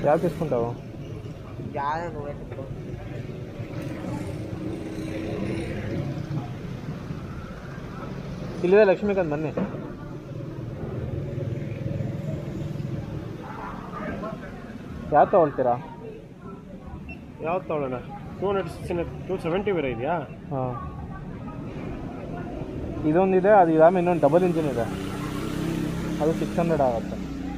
యావ్ తీసుకుంటావు యాద నువ్వే చెప్పు ಇಲ್ಲಿದೆ ಲಕ್ಷ್ಮೀಕಾಂತ್ ಬನ್ನಿ ಯಾವ್ದು ತಗೊಳ್ತೀರಾ ಯಾವ್ದು ತೊಗೊಳ್ಳೋಣ ಟೂ ಹಂಡ್ರೆಡ್ ಟೂ ಸೆವೆಂಟಿ ಬೇರೆ ಇದೆಯಾ ಹಾಂ ಇದೊಂದಿದೆ ಅದು ಇದಾದ್ಮೇಲೆ ಇನ್ನೊಂದು ಡಬಲ್ ಇಂಜಿನ್ ಇದೆ ಅದು ಸಿಕ್ಸ್ ಹಂಡ್ರೆಡ್ ಆಗುತ್ತೆ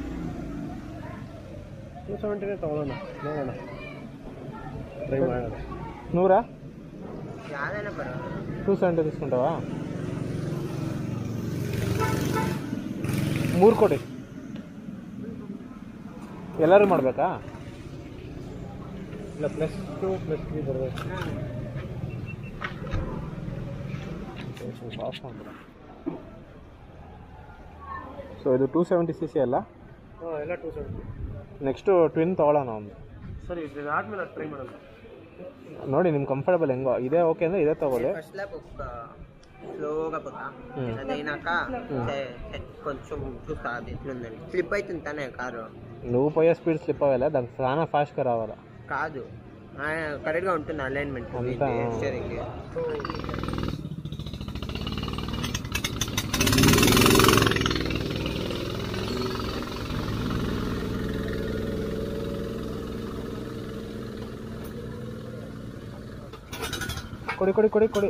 ಟೂ ಸೆವೆಂಟಿನೇ ತೊಗೊಳ್ಳೋಣ ನೋಡೋಣ ಟ್ರೈ ಮಾಡೋಣ ನೂರಾ యాదైనా పర్వాలేదు ಟೂ ಸೆವೆಂಟಿ తీసుకుంటావా ಮೂರು ಕೊಡಿ ಎಲ್ಲರೂ ಮಾಡಬೇಕಾ ಇಲ್ಲ ಪ್ಲಸ್ ಟು ಪ್ಲಸ್ ತ್ರೀ ಬರಬೇಕು ಸ್ವಲ್ಪ ಆಫ್ ಮಾಡ್ಬಿಡ ಸೊ ಇದು ಟೂ ಸೆವೆಂಟಿ ಸಿ ಸಿ ಅಲ್ಲ ಹಾಂ ಎಲ್ಲ ಟೂ ಸೆವೆಂಟಿ ನೆಕ್ಸ್ಟು ಟ್ವಿನ್ ತೊಗೊಳ್ಳೋಣ ಒಂದು ಸರಿ ಇದು ಆದಮೇಲೆ ಟ್ರೈ ಮಾಡೋಣ ನೋಡಿ ನಿಮ್ಗೆ ಕಂಫರ್ಟಬಲ್ ಹೆಂಗೋ ಇದೇ ಓಕೆ ಅಂದರೆ ಇದೇ ತೊಗೊಳ್ಳಿ ఫస్ట్ ల్యాప్ ఒక స్లోగా పోతా Hmm. అదైనాక చే- చే- కొంచెం చూస్తా అది ఎట్లుందని స్లిప్ అవుతుంది తనే కారు నువ్వు పోయే స్పీడ్ స్లిప్ అవ్వాలి దానికి చాలా ఫాస్ట్గా రావాలి కాదు కరెక్ట్గా ఉంటుంది అలైన్మెంట్ అంతా. స్టీరింగ్ ಕೊಡಿ ಕೊಡಿ ಕೊಡಿ ಕೊಡಿ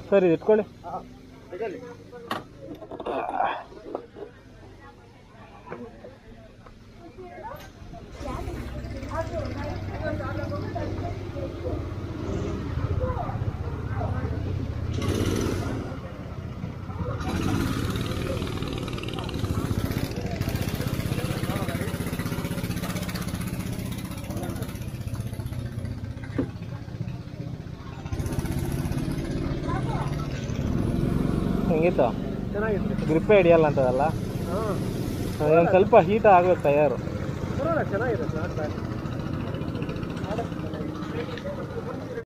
ಸರಿ ಇಟ್ಕೊಳ್ಳಿ ಹೆಂಗಿತ್ತು ಚೆನ್ನಾಗಿದೆ ಗ್ರಿಪ್ಪೇ ಹಿಡಿಯಲ್ಲ ಅಂತದಲ್ಲ ಹಾಂ ಒಂದು ಸ್ವಲ್ಪ ಹೀಟ್ ಆಗ್ಬೇಕು ಟಯರು ಪರವಾಗಿಲ್ಲ ಚೆನ್ನಾಗಿದೆ ನಾಟ್ ಬ್ಯಾಡ್